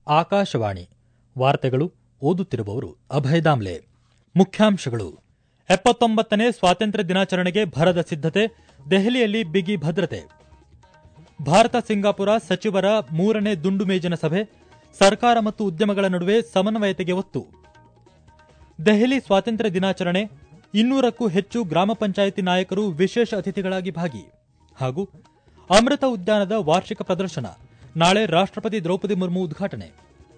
ಆಕಾಶವಾಣಿ ವಾರ್ತೆಗಳು ಓದುತ್ತಿರುವವರು ಅಭಯ ದಾಮ್ಲೆ ಮುಖ್ಯಾಂಶಗಳು ಎಪ್ಪತ್ತೊಂಬತ್ತನೇ ಸ್ವಾತಂತ್ರ್ಯ ದಿನಾಚರಣೆಗೆ ಭರದ ಸಿದ್ದತೆ ದೆಹಲಿಯಲ್ಲಿ ಬಿಗಿ ಭದ್ರತೆ ಭಾರತ ಸಿಂಗಾಪುರ ಸಚಿವರ ಮೂರನೇ ದುಂಡು ಮೇಜಿನ ಸಭೆ ಸರ್ಕಾರ ಮತ್ತು ಉದ್ಯಮಗಳ ನಡುವೆ ಸಮನ್ವಯತೆಗೆ ಒತ್ತು ದೆಹಲಿ ಸ್ವಾತಂತ್ರ್ಯ ದಿನಾಚರಣೆ ಇನ್ನೂರಕ್ಕೂ ಹೆಚ್ಚು ಗ್ರಾಮ ಪಂಚಾಯಿತಿ ನಾಯಕರು ವಿಶೇಷ ಅತಿಥಿಗಳಾಗಿ ಭಾಗಿ ಹಾಗೂ ಅಮೃತ ಉದ್ಯಾನದ ವಾರ್ಷಿಕ ಪ್ರದರ್ಶನ ನಾಳೆ ರಾಷ್ಟ್ರಪತಿ ದ್ರೌಪದಿ ಮುರ್ಮು ಉದ್ಘಾಟನೆ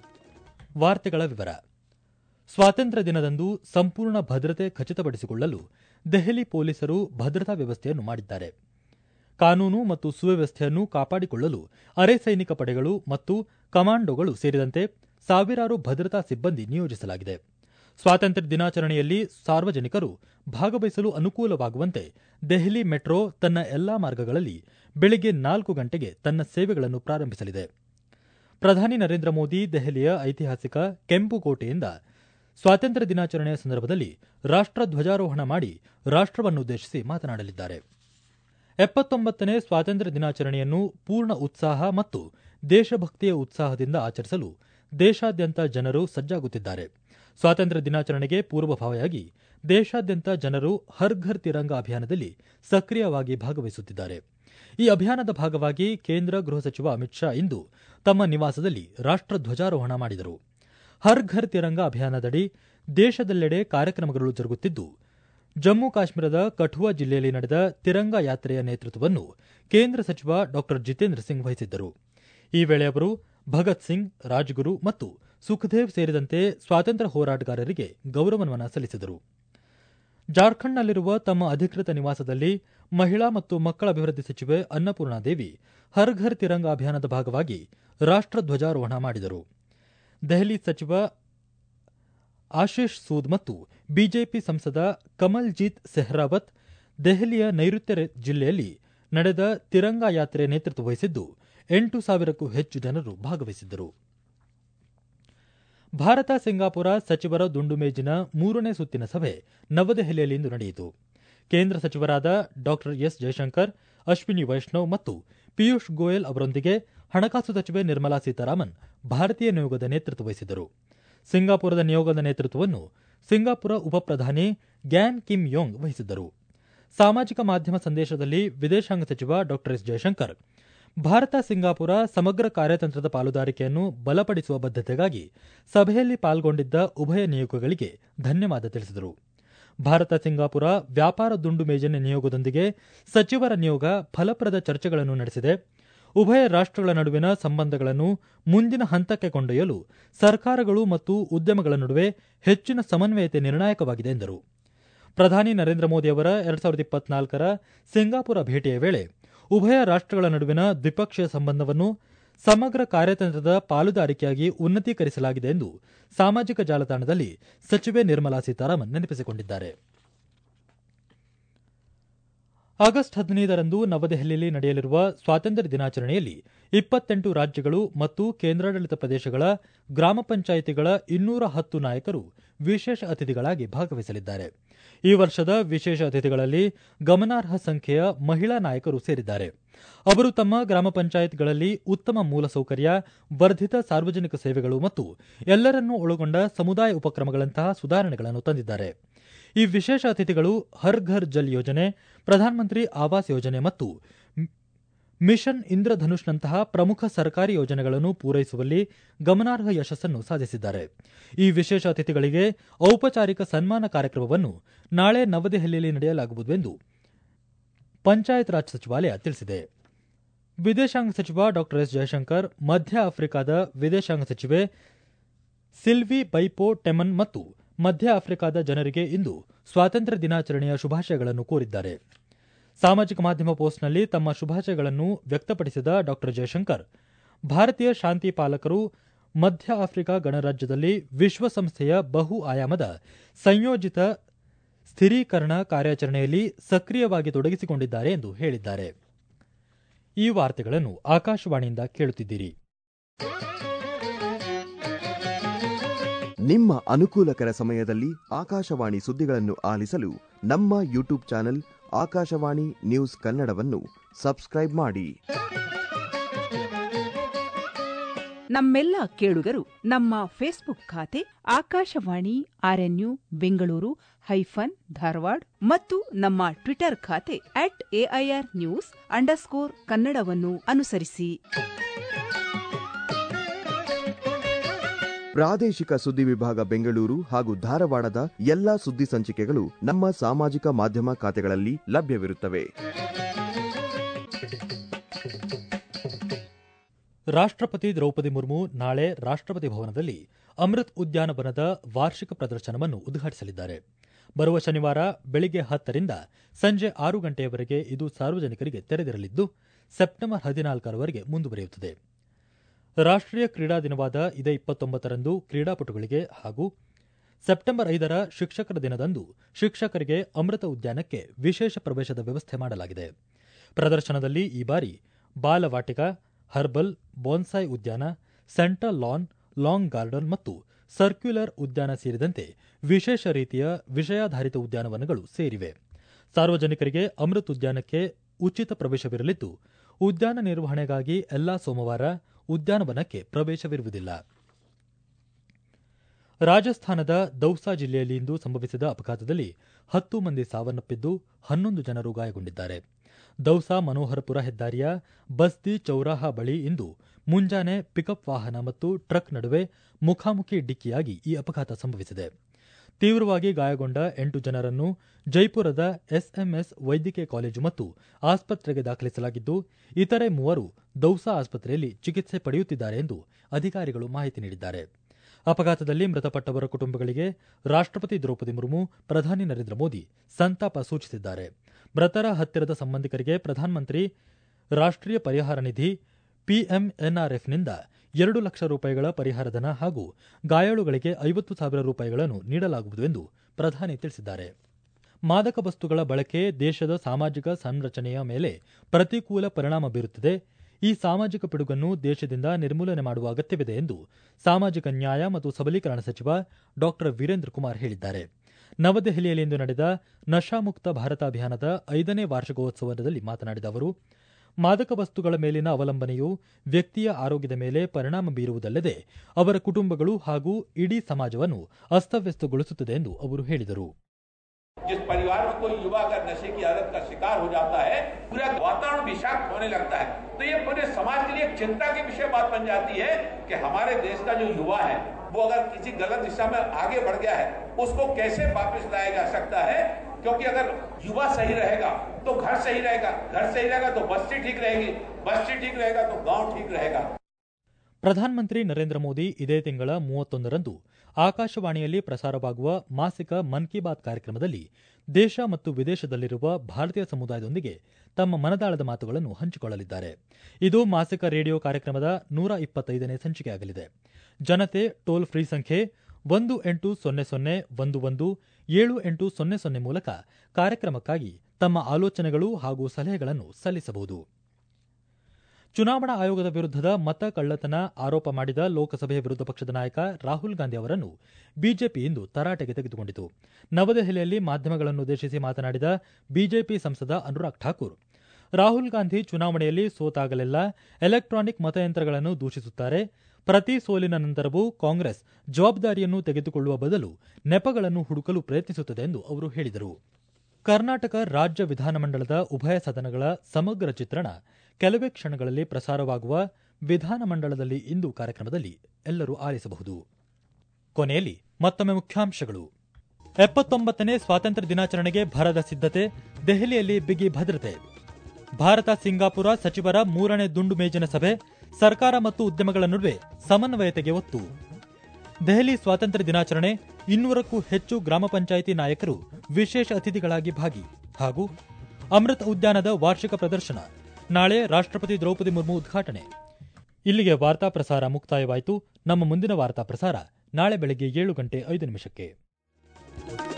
ವಾರ್ತೆಗಳ ವಿವರ ಸ್ವಾತಂತ್ರ್ಯ ದಿನದಂದು ಸಂಪೂರ್ಣ ಭದ್ರತೆ ಖಚಿತಪಡಿಸಿಕೊಳ್ಳಲು ದೆಹಲಿ ಪೊಲೀಸರು ಭದ್ರತಾ ವ್ಯವಸ್ಥೆಯನ್ನು ಮಾಡಿದ್ದಾರೆ ಕಾನೂನು ಮತ್ತು ಸುವ್ಯವಸ್ಥೆಯನ್ನು ಕಾಪಾಡಿಕೊಳ್ಳಲು ಅರೆ ಸೈನಿಕ ಪಡೆಗಳು ಮತ್ತು ಕಮಾಂಡೋಗಳು ಸೇರಿದಂತೆ ಸಾವಿರಾರು ಭದ್ರತಾ ಸಿಬ್ಬಂದಿ ನಿಯೋಜಿಸಲಾಗಿದೆ ಸ್ವಾತಂತ್ರ್ಯ ದಿನಾಚರಣೆಯಲ್ಲಿ ಸಾರ್ವಜನಿಕರು ಭಾಗವಹಿಸಲು ಅನುಕೂಲವಾಗುವಂತೆ ದೆಹಲಿ ಮೆಟ್ರೋ ತನ್ನ ಎಲ್ಲಾ ಮಾರ್ಗಗಳಲ್ಲಿ ಬೆಳಗ್ಗೆ ನಾಲ್ಕು ಗಂಟೆಗೆ ತನ್ನ ಸೇವೆಗಳನ್ನು ಪ್ರಾರಂಭಿಸಲಿದೆ ಪ್ರಧಾನಿ ನರೇಂದ್ರ ಮೋದಿ ದೆಹಲಿಯ ಐತಿಹಾಸಿಕ ಕೆಂಪುಕೋಟೆಯಿಂದ ಸ್ವಾತಂತ್ರ್ಯ ದಿನಾಚರಣೆಯ ಸಂದರ್ಭದಲ್ಲಿ ರಾಷ್ಟ್ರ ಧ್ವಜಾರೋಹಣ ಮಾಡಿ ರಾಷ್ಟ್ರವನ್ನುದ್ದೇಶಿಸಿ ಮಾತನಾಡಲಿದ್ದಾರೆ ಎಪ್ಪತ್ತೊಂಬತ್ತನೇ ಸ್ವಾತಂತ್ರ್ಯ ದಿನಾಚರಣೆಯನ್ನು ಪೂರ್ಣ ಉತ್ಸಾಹ ಮತ್ತು ದೇಶಭಕ್ತಿಯ ಉತ್ಸಾಹದಿಂದ ಆಚರಿಸಲು ದೇಶಾದ್ಯಂತ ಜನರು ಸಜ್ಜಾಗುತ್ತಿದ್ದಾರೆ ಸ್ವಾತಂತ್ರ್ಯ ದಿನಾಚರಣೆಗೆ ಪೂರ್ವಭಾವಿಯಾಗಿ ದೇಶಾದ್ಯಂತ ಜನರು ಹರ್ ಘರ್ ತಿರಂಗ ಅಭಿಯಾನದಲ್ಲಿ ಸಕ್ರಿಯವಾಗಿ ಭಾಗವಹಿಸುತ್ತಿದ್ದಾರೆ ಈ ಅಭಿಯಾನದ ಭಾಗವಾಗಿ ಕೇಂದ್ರ ಗೃಹ ಸಚಿವ ಅಮಿತ್ ಶಾ ಇಂದು ತಮ್ಮ ನಿವಾಸದಲ್ಲಿ ರಾಷ್ಟ್ರ ಧ್ವಜಾರೋಹಣ ಮಾಡಿದರು ಹರ್ ಘರ್ ತಿರಂಗ ಅಭಿಯಾನದಡಿ ದೇಶದೆಲ್ಲೆಡೆ ಕಾರ್ಯಕ್ರಮಗಳು ಜರುಗುತ್ತಿದ್ದು ಜಮ್ಮು ಕಾಶ್ಮೀರದ ಕಠುವಾ ಜಿಲ್ಲೆಯಲ್ಲಿ ನಡೆದ ತಿರಂಗ ಯಾತ್ರೆಯ ನೇತೃತ್ವವನ್ನು ಕೇಂದ್ರ ಸಚಿವ ಡಾ ಜಿತೇಂದ್ರ ಸಿಂಗ್ ವಹಿಸಿದ್ದರು ಈ ವೇಳೆ ಅವರು ಭಗತ್ ಸಿಂಗ್ ರಾಜ್ಗುರು ಮತ್ತು ಸುಖದೇವ್ ಸೇರಿದಂತೆ ಸ್ವಾತಂತ್ರ್ಯ ಹೋರಾಟಗಾರರಿಗೆ ಗೌರವ ನಮನ ಸಲ್ಲಿಸಿದರು ಜಾರ್ಖಂಡ್ನಲ್ಲಿರುವ ತಮ್ಮ ಅಧಿಕೃತ ನಿವಾಸದಲ್ಲಿ ಮಹಿಳಾ ಮತ್ತು ಮಕ್ಕಳ ಅಭಿವೃದ್ಧಿ ಸಚಿವೆ ಅನ್ನಪೂರ್ಣಾದೇವಿ ಹರ್ ಘರ್ ತಿರಂಗ ಅಭಿಯಾನದ ಭಾಗವಾಗಿ ರಾಷ್ಟ್ರ ಧ್ವಜಾರೋಹಣ ಮಾಡಿದರು ದೆಹಲಿ ಸಚಿವ ಆಶೀಶ್ ಸೂದ್ ಮತ್ತು ಬಿಜೆಪಿ ಸಂಸದ ಕಮಲ್ಜೀತ್ ಸೆಹ್ರಾವತ್ ದೆಹಲಿಯ ನೈಋತ್ಯ ಜಿಲ್ಲೆಯಲ್ಲಿ ನಡೆದ ತಿರಂಗ ಯಾತ್ರೆ ನೇತೃತ್ವ ವಹಿಸಿದ್ದು ಎಂಟು ಸಾವಿರಕ್ಕೂ ಹೆಚ್ಚು ಜನರು ಭಾಗವಹಿಸಿದ್ದರು ಭಾರತ ಸಿಂಗಾಪುರ ಸಚಿವರ ದುಂಡು ಮೇಜಿನ ಮೂರನೇ ಸುತ್ತಿನ ಸಭೆ ನವದೆಹಲಿಯಲ್ಲಿಂದು ನಡೆಯಿತು ಕೇಂದ್ರ ಸಚಿವರಾದ ಡಾ ಎಸ್ ಜಯಶಂಕರ್ ಅಶ್ವಿನಿ ವೈಷ್ಣವ್ ಮತ್ತು ಪಿಯೂಷ್ ಗೋಯಲ್ ಅವರೊಂದಿಗೆ ಹಣಕಾಸು ಸಚಿವೆ ನಿರ್ಮಲಾ ಸೀತಾರಾಮನ್ ಭಾರತೀಯ ನಿಯೋಗದ ನೇತೃತ್ವ ವಹಿಸಿದರು ಸಿಂಗಾಪುರದ ನಿಯೋಗದ ನೇತೃತ್ವವನ್ನು ಸಿಂಗಾಪುರ ಉಪಪ್ರಧಾನಿ ಗ್ಯಾನ್ ಕಿಮ್ ಯೋಂಗ್ ವಹಿಸಿದ್ದರು ಸಾಮಾಜಿಕ ಮಾಧ್ಯಮ ಸಂದೇಶದಲ್ಲಿ ವಿದೇಶಾಂಗ ಸಚಿವ ಡಾ ಎಸ್ ಜಯಶಂಕರ್ ಭಾರತ ಸಿಂಗಾಪುರ ಸಮಗ್ರ ಕಾರ್ಯತಂತ್ರದ ಪಾಲುದಾರಿಕೆಯನ್ನು ಬಲಪಡಿಸುವ ಬದ್ಧತೆಗಾಗಿ ಸಭೆಯಲ್ಲಿ ಪಾಲ್ಗೊಂಡಿದ್ದ ಉಭಯ ನಿಯೋಗಗಳಿಗೆ ಧನ್ಯವಾದ ತಿಳಿಸಿದರು ಭಾರತ ಸಿಂಗಾಪುರ ವ್ಯಾಪಾರ ದುಂಡು ಮೇಜಿನ ನಿಯೋಗದೊಂದಿಗೆ ಸಚಿವರ ನಿಯೋಗ ಫಲಪ್ರದ ಚರ್ಚೆಗಳನ್ನು ನಡೆಸಿದೆ ಉಭಯ ರಾಷ್ಟ್ರಗಳ ನಡುವಿನ ಸಂಬಂಧಗಳನ್ನು ಮುಂದಿನ ಹಂತಕ್ಕೆ ಕೊಂಡೊಯ್ಯಲು ಸರ್ಕಾರಗಳು ಮತ್ತು ಉದ್ಯಮಗಳ ನಡುವೆ ಹೆಚ್ಚಿನ ಸಮನ್ವಯತೆ ನಿರ್ಣಾಯಕವಾಗಿದೆ ಎಂದರು ಪ್ರಧಾನಿ ನರೇಂದ್ರ ಮೋದಿ ಅವರ ಎರಡ್ ಸಾವಿರದ ಇಪ್ಪತ್ನಾಲ್ಕರ ಸಿಂಗಾಪುರ ಭೇಟಿಯ ವೇಳೆ ಉಭಯ ರಾಷ್ಟ್ರಗಳ ನಡುವಿನ ದ್ವಿಪಕ್ಷೀಯ ಸಂಬಂಧವನ್ನು ಸಮಗ್ರ ಕಾರ್ಯತಂತ್ರದ ಪಾಲುದಾರಿಕೆಯಾಗಿ ಉನ್ನತೀಕರಿಸಲಾಗಿದೆ ಎಂದು ಸಾಮಾಜಿಕ ಜಾಲತಾಣದಲ್ಲಿ ಸಚಿವೆ ನಿರ್ಮಲಾ ಸೀತಾರಾಮನ್ ನೆನಪಿಸಿಕೊಂಡಿದ್ದಾರೆ ಆಗಸ್ಟ್ ಹದಿನೈದರಂದು ನವದೆಹಲಿಯಲ್ಲಿ ನಡೆಯಲಿರುವ ಸ್ವಾತಂತ್ರ್ಯ ದಿನಾಚರಣೆಯಲ್ಲಿ ಇಪ್ಪತ್ತೆಂಟು ರಾಜ್ಯಗಳು ಮತ್ತು ಕೇಂದ್ರಾಡಳಿತ ಪ್ರದೇಶಗಳ ಗ್ರಾಮ ಪಂಚಾಯಿತಿಗಳ ಇನ್ನೂರ ಹತ್ತು ನಾಯಕರು ವಿಶೇಷ ಅತಿಥಿಗಳಾಗಿ ಭಾಗವಹಿಸಲಿದ್ದಾರೆ ಈ ವರ್ಷದ ವಿಶೇಷ ಅತಿಥಿಗಳಲ್ಲಿ ಗಮನಾರ್ಹ ಸಂಖ್ಯೆಯ ಮಹಿಳಾ ನಾಯಕರು ಸೇರಿದ್ದಾರೆ ಅವರು ತಮ್ಮ ಗ್ರಾಮ ಪಂಚಾಯತ್ಗಳಲ್ಲಿ ಉತ್ತಮ ಮೂಲಸೌಕರ್ಯ ವರ್ಧಿತ ಸಾರ್ವಜನಿಕ ಸೇವೆಗಳು ಮತ್ತು ಎಲ್ಲರನ್ನೂ ಒಳಗೊಂಡ ಸಮುದಾಯ ಉಪಕ್ರಮಗಳಂತಹ ಸುಧಾರಣೆಗಳನ್ನು ತಂದಿದ್ದಾರೆ ಈ ವಿಶೇಷ ಅತಿಥಿಗಳು ಹರ್ ಘರ್ ಜಲ್ ಯೋಜನೆ ಪ್ರಧಾನಮಂತ್ರಿ ಆವಾಸ್ ಯೋಜನೆ ಮತ್ತು ಮಿಷನ್ ಇಂದ್ರಧನುಷ್ನಂತಹ ಪ್ರಮುಖ ಸರ್ಕಾರಿ ಯೋಜನೆಗಳನ್ನು ಪೂರೈಸುವಲ್ಲಿ ಗಮನಾರ್ಹ ಯಶಸ್ಸನ್ನು ಸಾಧಿಸಿದ್ದಾರೆ ಈ ವಿಶೇಷ ಅತಿಥಿಗಳಿಗೆ ಔಪಚಾರಿಕ ಸನ್ಮಾನ ಕಾರ್ಯಕ್ರಮವನ್ನು ನಾಳೆ ನವದೆಹಲಿಯಲ್ಲಿ ನಡೆಯಲಾಗುವುದು ಎಂದು ಪಂಚಾಯತ್ ರಾಜ್ ಸಚಿವಾಲಯ ತಿಳಿಸಿದೆ ವಿದೇಶಾಂಗ ಸಚಿವ ಡಾ ಎಸ್ ಜಯಶಂಕರ್ ಮಧ್ಯ ಆಫ್ರಿಕಾದ ವಿದೇಶಾಂಗ ಸಚಿವೆ ಸಿಲ್ವಿ ಬೈಪೋ ಟೆಮನ್ ಮತ್ತು ಮಧ್ಯ ಆಫ್ರಿಕಾದ ಜನರಿಗೆ ಇಂದು ಸ್ವಾತಂತ್ರ್ಯ ದಿನಾಚರಣೆಯ ಶುಭಾಶಯಗಳನ್ನು ಕೋರಿದ್ದಾರೆ ಸಾಮಾಜಿಕ ಮಾಧ್ಯಮ ಪೋಸ್ಟ್ನಲ್ಲಿ ತಮ್ಮ ಶುಭಾಶಯಗಳನ್ನು ವ್ಯಕ್ತಪಡಿಸಿದ ಡಾ ಜಯಶಂಕರ್ ಭಾರತೀಯ ಶಾಂತಿ ಪಾಲಕರು ಮಧ್ಯ ಆಫ್ರಿಕಾ ಗಣರಾಜ್ಯದಲ್ಲಿ ವಿಶ್ವಸಂಸ್ಥೆಯ ಬಹು ಆಯಾಮದ ಸಂಯೋಜಿತ ಸ್ಥಿರೀಕರಣ ಕಾರ್ಯಾಚರಣೆಯಲ್ಲಿ ಸಕ್ರಿಯವಾಗಿ ತೊಡಗಿಸಿಕೊಂಡಿದ್ದಾರೆ ಎಂದು ಹೇಳಿದ್ದಾರೆ ಈ ವಾರ್ತೆಗಳನ್ನು ಆಕಾಶವಾಣಿಯಿಂದ ಕೇಳುತ್ತಿದ್ದೀರಿ ನಿಮ್ಮ ಅನುಕೂಲಕರ ಸಮಯದಲ್ಲಿ ಆಕಾಶವಾಣಿ ಸುದ್ದಿಗಳನ್ನು ಆಲಿಸಲು ನಮ್ಮ ಯೂಟ್ಯೂಬ್ ಚಾನೆಲ್ ಆಕಾಶವಾಣಿ ನ್ಯೂಸ್ ಕನ್ನಡವನ್ನು ಸಬ್ಸ್ಕ್ರೈಬ್ ಮಾಡಿ ನಮ್ಮೆಲ್ಲ ಕೇಳುಗರು ನಮ್ಮ ಫೇಸ್ಬುಕ್ ಖಾತೆ ಆಕಾಶವಾಣಿ ಆರ್ಎನ್ಯು ಬೆಂಗಳೂರು ಹೈಫನ್ ಧಾರವಾಡ ಮತ್ತು ನಮ್ಮ ಟ್ವಿಟರ್ ಖಾತೆ ಅಟ್ ಎಐಆರ್ ನ್ಯೂಸ್ ಅಂಡರ್ಸ್ಕೋರ್ ಕನ್ನಡವನ್ನು ಅನುಸರಿಸಿ ಪ್ರಾದೇಶಿಕ ಸುದ್ದಿ ವಿಭಾಗ ಬೆಂಗಳೂರು ಹಾಗೂ ಧಾರವಾಡದ ಎಲ್ಲಾ ಸುದ್ದಿ ಸಂಚಿಕೆಗಳು ನಮ್ಮ ಸಾಮಾಜಿಕ ಮಾಧ್ಯಮ ಖಾತೆಗಳಲ್ಲಿ ಲಭ್ಯವಿರುತ್ತವೆ ರಾಷ್ಟ್ರಪತಿ ದ್ರೌಪದಿ ಮುರ್ಮು ನಾಳೆ ರಾಷ್ಟ್ರಪತಿ ಭವನದಲ್ಲಿ ಅಮೃತ್ ಉದ್ಯಾನವನದ ವಾರ್ಷಿಕ ಪ್ರದರ್ಶನವನ್ನು ಉದ್ಘಾಟಿಸಲಿದ್ದಾರೆ ಬರುವ ಶನಿವಾರ ಬೆಳಿಗ್ಗೆ ಹತ್ತರಿಂದ ಸಂಜೆ ಆರು ಗಂಟೆಯವರೆಗೆ ಇದು ಸಾರ್ವಜನಿಕರಿಗೆ ತೆರೆದಿರಲಿದ್ದು ಸೆಪ್ಟೆಂಬರ್ ಹದಿನಾಲ್ಕರವರೆಗೆ ಮುಂದುವರಿಯುತ್ತದೆ ರಾಷ್ಟ್ರೀಯ ಕ್ರೀಡಾ ದಿನವಾದ ಇದೇ ಇಪ್ಪತ್ತೊಂಬತ್ತರಂದು ಕ್ರೀಡಾಪಟುಗಳಿಗೆ ಹಾಗೂ ಸೆಪ್ಟೆಂಬರ್ ಐದರ ಶಿಕ್ಷಕರ ದಿನದಂದು ಶಿಕ್ಷಕರಿಗೆ ಅಮೃತ ಉದ್ಯಾನಕ್ಕೆ ವಿಶೇಷ ಪ್ರವೇಶದ ವ್ಯವಸ್ಥೆ ಮಾಡಲಾಗಿದೆ ಪ್ರದರ್ಶನದಲ್ಲಿ ಈ ಬಾರಿ ಬಾಲವಾಟಿಕ ಹರ್ಬಲ್ ಬೋನ್ಸಾಯ್ ಉದ್ಯಾನ ಸೆಂಟ್ರಲ್ ಲಾನ್ ಲಾಂಗ್ ಗಾರ್ಡನ್ ಮತ್ತು ಸರ್ಕ್ಯುಲರ್ ಉದ್ಯಾನ ಸೇರಿದಂತೆ ವಿಶೇಷ ರೀತಿಯ ವಿಷಯಾಧಾರಿತ ಉದ್ಯಾನವನಗಳು ಸೇರಿವೆ ಸಾರ್ವಜನಿಕರಿಗೆ ಅಮೃತ್ ಉದ್ಯಾನಕ್ಕೆ ಉಚಿತ ಪ್ರವೇಶವಿರಲಿದ್ದು ಉದ್ಯಾನ ನಿರ್ವಹಣೆಗಾಗಿ ಎಲ್ಲಾ ಸೋಮವಾರ ಉದ್ಯಾನವನಕ್ಕೆ ಪ್ರವೇಶವಿರುವುದಿಲ್ಲ ರಾಜಸ್ಥಾನದ ದೌಸಾ ಜಿಲ್ಲೆಯಲ್ಲಿ ಇಂದು ಸಂಭವಿಸಿದ ಅಪಘಾತದಲ್ಲಿ ಹತ್ತು ಮಂದಿ ಸಾವನ್ನಪ್ಪಿದ್ದು ಹನ್ನೊಂದು ಜನರು ಗಾಯಗೊಂಡಿದ್ದಾರೆ ದೌಸಾ ಮನೋಹರಪುರ ಹೆದ್ದಾರಿಯ ಬಸ್ದಿ ಚೌರಾಹ ಬಳಿ ಇಂದು ಮುಂಜಾನೆ ಪಿಕಪ್ ವಾಹನ ಮತ್ತು ಟ್ರಕ್ ನಡುವೆ ಮುಖಾಮುಖಿ ಡಿಕ್ಕಿಯಾಗಿ ಈ ಅಪಘಾತ ಸಂಭವಿಸಿದೆ ತೀವ್ರವಾಗಿ ಗಾಯಗೊಂಡ ಎಂಟು ಜನರನ್ನು ಜೈಪುರದ ಎಸ್ಎಂಎಸ್ ವೈದ್ಯಕೀಯ ಕಾಲೇಜು ಮತ್ತು ಆಸ್ಪತ್ರೆಗೆ ದಾಖಲಿಸಲಾಗಿದ್ದು ಇತರೆ ಮೂವರು ದೌಸಾ ಆಸ್ಪತ್ರೆಯಲ್ಲಿ ಚಿಕಿತ್ಸೆ ಪಡೆಯುತ್ತಿದ್ದಾರೆ ಎಂದು ಅಧಿಕಾರಿಗಳು ಮಾಹಿತಿ ನೀಡಿದ್ದಾರೆ ಅಪಘಾತದಲ್ಲಿ ಮೃತಪಟ್ಟವರ ಕುಟುಂಬಗಳಿಗೆ ರಾಷ್ಟ್ರಪತಿ ದ್ರೌಪದಿ ಮುರ್ಮು ಪ್ರಧಾನಿ ನರೇಂದ್ರ ಮೋದಿ ಸಂತಾಪ ಸೂಚಿಸಿದ್ದಾರೆ ಮೃತರ ಹತ್ತಿರದ ಸಂಬಂಧಿಕರಿಗೆ ಪ್ರಧಾನಮಂತ್ರಿ ರಾಷ್ಟ್ರೀಯ ಪರಿಹಾರ ನಿಧಿ ಪಿಎಂಎನ್ಆರ್ಎಫ್ನಿಂದ ಎರಡು ಲಕ್ಷ ರೂಪಾಯಿಗಳ ಪರಿಹಾರಧನ ಹಾಗೂ ಗಾಯಾಳುಗಳಿಗೆ ಐವತ್ತು ಸಾವಿರ ರೂಪಾಯಿಗಳನ್ನು ನೀಡಲಾಗುವುದು ಎಂದು ಪ್ರಧಾನಿ ತಿಳಿಸಿದ್ದಾರೆ ಮಾದಕ ವಸ್ತುಗಳ ಬಳಕೆ ದೇಶದ ಸಾಮಾಜಿಕ ಸಂರಚನೆಯ ಮೇಲೆ ಪ್ರತಿಕೂಲ ಪರಿಣಾಮ ಬೀರುತ್ತಿದೆ ಈ ಸಾಮಾಜಿಕ ಪಿಡುಗನ್ನು ದೇಶದಿಂದ ನಿರ್ಮೂಲನೆ ಮಾಡುವ ಅಗತ್ಯವಿದೆ ಎಂದು ಸಾಮಾಜಿಕ ನ್ಯಾಯ ಮತ್ತು ಸಬಲೀಕರಣ ಸಚಿವ ಡಾ ವೀರೇಂದ್ರ ಕುಮಾರ್ ಹೇಳಿದ್ದಾರೆ ನವದೆಹಲಿಯಲ್ಲಿಂದು ನಡೆದ ನಶಾಮುಕ್ತ ಭಾರತ ಅಭಿಯಾನದ ಐದನೇ ವಾರ್ಷಿಕೋತ್ಸವದಲ್ಲಿ ಮಾತನಾಡಿದ ಅವರು ಮಾದಕ ವಸ್ತುಗಳ ಮೇಲಿನ ಅವಲಂಬನೆಯು ವ್ಯಕ್ತಿಯ ಆರೋಗ್ಯದ ಮೇಲೆ ಪರಿಣಾಮ ಬೀರುವುದಲ್ಲದೆ ಅವರ ಕುಟುಂಬಗಳು ಹಾಗೂ ಇಡೀ ಸಮಾಜವನ್ನು ಅಸ್ತವ್ಯಸ್ತಗೊಳಿಸುತ್ತದೆ ಎಂದು ಅವರು ಹೇಳಿದರು जिस परिवार में कोई युवा अगर नशे की आदत का शिकार हो जाता है पूरा वातावरण विषाक्त होने लगता है तो ये पूरे समाज के लिए एक चिंता की विषय बात बन जाती है कि हमारे देश का जो युवा है वो अगर किसी गलत दिशा में आगे बढ़ गया है उसको कैसे वापस लाया जा सकता है क्योंकि अगर युवा सही रहेगा तो घर सही रहेगा घर सही रहेगा तो बस्ती ठीक रहेगी बस्ती ठीक रहेगा तो गांव ठीक रहेगा ಪ್ರಧಾನಮಂತ್ರಿ ನರೇಂದ್ರ ಮೋದಿ ಇದೇ ತಿಂಗಳ ಮೂವತ್ತೊಂದರಂದು ಆಕಾಶವಾಣಿಯಲ್ಲಿ ಪ್ರಸಾರವಾಗುವ ಮಾಸಿಕ ಮನ್ ಕಿ ಬಾತ್ ಕಾರ್ಯಕ್ರಮದಲ್ಲಿ ದೇಶ ಮತ್ತು ವಿದೇಶದಲ್ಲಿರುವ ಭಾರತೀಯ ಸಮುದಾಯದೊಂದಿಗೆ ತಮ್ಮ ಮನದಾಳದ ಮಾತುಗಳನ್ನು ಹಂಚಿಕೊಳ್ಳಲಿದ್ದಾರೆ ಇದು ಮಾಸಿಕ ರೇಡಿಯೋ ಕಾರ್ಯಕ್ರಮದ ನೂರ ಇಪ್ಪತ್ತೈದನೇ ಸಂಚಿಕೆಯಾಗಲಿದೆ ಜನತೆ ಟೋಲ್ ಫ್ರೀ ಸಂಖ್ಯೆ ಒಂದು ಎಂಟು ಸೊನ್ನೆ ಸೊನ್ನೆ ಒಂದು ಒಂದು ಏಳು ಎಂಟು ಸೊನ್ನೆ ಸೊನ್ನೆ ಮೂಲಕ ಕಾರ್ಯಕ್ರಮಕ್ಕಾಗಿ ತಮ್ಮ ಆಲೋಚನೆಗಳು ಹಾಗೂ ಸಲಹೆಗಳನ್ನು ಸಲ್ಲಿಸಬಹುದು ಚುನಾವಣಾ ಆಯೋಗದ ವಿರುದ್ಧದ ಮತ ಕಳ್ಳತನ ಆರೋಪ ಮಾಡಿದ ಲೋಕಸಭೆಯ ವಿರೋಧ ಪಕ್ಷದ ನಾಯಕ ರಾಹುಲ್ ಗಾಂಧಿ ಅವರನ್ನು ಬಿಜೆಪಿ ಇಂದು ತರಾಟೆಗೆ ತೆಗೆದುಕೊಂಡಿತು ನವದೆಹಲಿಯಲ್ಲಿ ಮಾಧ್ಯಮಗಳನ್ನುದ್ದೇಶಿಸಿ ಮಾತನಾಡಿದ ಬಿಜೆಪಿ ಸಂಸದ ಅನುರಾಗ್ ಠಾಕೂರ್ ರಾಹುಲ್ ಗಾಂಧಿ ಚುನಾವಣೆಯಲ್ಲಿ ಸೋತಾಗಲೆಲ್ಲ ಎಲೆಕ್ಟ್ರಾನಿಕ್ ಮತಯಂತ್ರಗಳನ್ನು ದೂಷಿಸುತ್ತಾರೆ ಪ್ರತಿ ಸೋಲಿನ ನಂತರವೂ ಕಾಂಗ್ರೆಸ್ ಜವಾಬ್ದಾರಿಯನ್ನು ತೆಗೆದುಕೊಳ್ಳುವ ಬದಲು ನೆಪಗಳನ್ನು ಹುಡುಕಲು ಪ್ರಯತ್ನಿಸುತ್ತದೆ ಎಂದು ಅವರು ಹೇಳಿದರು ಕರ್ನಾಟಕ ರಾಜ್ಯ ವಿಧಾನಮಂಡಲದ ಉಭಯ ಸದನಗಳ ಸಮಗ್ರ ಚಿತ್ರಣ ಕೆಲವೇ ಕ್ಷಣಗಳಲ್ಲಿ ಪ್ರಸಾರವಾಗುವ ವಿಧಾನಮಂಡಲದಲ್ಲಿ ಇಂದು ಕಾರ್ಯಕ್ರಮದಲ್ಲಿ ಎಲ್ಲರೂ ಆಲಿಸಬಹುದು ಕೊನೆಯಲ್ಲಿ ಮತ್ತೊಮ್ಮೆ ಮುಖ್ಯಾಂಶಗಳು ಎಪ್ಪತ್ತೊಂಬತ್ತನೇ ಸ್ವಾತಂತ್ರ್ಯ ದಿನಾಚರಣೆಗೆ ಭರದ ಸಿದ್ಧತೆ ದೆಹಲಿಯಲ್ಲಿ ಬಿಗಿ ಭದ್ರತೆ ಭಾರತ ಸಿಂಗಾಪುರ ಸಚಿವರ ಮೂರನೇ ದುಂಡು ಮೇಜಿನ ಸಭೆ ಸರ್ಕಾರ ಮತ್ತು ಉದ್ಯಮಗಳ ನಡುವೆ ಸಮನ್ವಯತೆಗೆ ಒತ್ತು ದೆಹಲಿ ಸ್ವಾತಂತ್ರ್ಯ ದಿನಾಚರಣೆ ಇನ್ನೂರಕ್ಕೂ ಹೆಚ್ಚು ಗ್ರಾಮ ಪಂಚಾಯಿತಿ ನಾಯಕರು ವಿಶೇಷ ಅತಿಥಿಗಳಾಗಿ ಭಾಗಿ ಹಾಗೂ ಅಮೃತ ಉದ್ಯಾನದ ವಾರ್ಷಿಕ ಪ್ರದರ್ಶನ ನಾಳೆ ರಾಷ್ಟ್ರಪತಿ ದ್ರೌಪದಿ ಮುರ್ಮು ಉದ್ಘಾಟನೆ ಇಲ್ಲಿಗೆ ವಾರ್ತಾ ಪ್ರಸಾರ ಮುಕ್ತಾಯವಾಯಿತು ನಮ್ಮ ಮುಂದಿನ ವಾರ್ತಾ ಪ್ರಸಾರ ನಾಳೆ ಬೆಳಗ್ಗೆ ಏಳು ಗಂಟೆ ಐದು ನಿಮಿಷಕ್ಕೆ